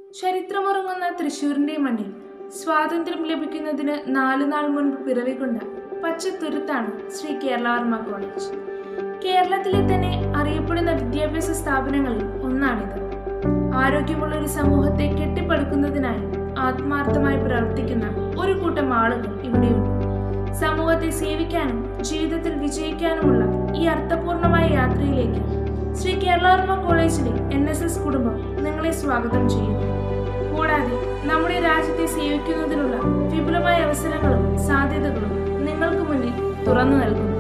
ചരിത്രമുറങ്ങുന്ന തൃശൂരിന്റെ മണ്ണിൽ സ്വാതന്ത്ര്യം ലഭിക്കുന്നതിന് നാലു നാൾ മുൻപ് പിറവികൊണ്ട പച്ചത്തുരുത്താണ് ശ്രീ കേരളവർമ്മ കോളേജ് കേരളത്തിലെ തന്നെ അറിയപ്പെടുന്ന വിദ്യാഭ്യാസ സ്ഥാപനങ്ങളിൽ ഒന്നാണിത് ആരോഗ്യമുള്ള ഒരു സമൂഹത്തെ കെട്ടിപ്പടുക്കുന്നതിനായി ആത്മാർത്ഥമായി പ്രവർത്തിക്കുന്ന ഒരു കൂട്ടം ആളുകൾ ഇവിടെയുണ്ട് സമൂഹത്തെ സേവിക്കാനും ജീവിതത്തിൽ വിജയിക്കാനുമുള്ള ഈ അർത്ഥപൂർണമായ യാത്രയിലേക്ക് ശ്രീ കേരളവർമ്മ കോളേജിലെ എൻ എസ് എസ് കുടുംബം നിങ്ങളെ സ്വാഗതം ചെയ്യുന്നു കൂടാതെ നമ്മുടെ രാജ്യത്തെ സേവിക്കുന്നതിനുള്ള വിപുലമായ അവസരങ്ങളും സാധ്യതകളും നിങ്ങൾക്ക് മുന്നിൽ തുറന്നു നൽകുന്നു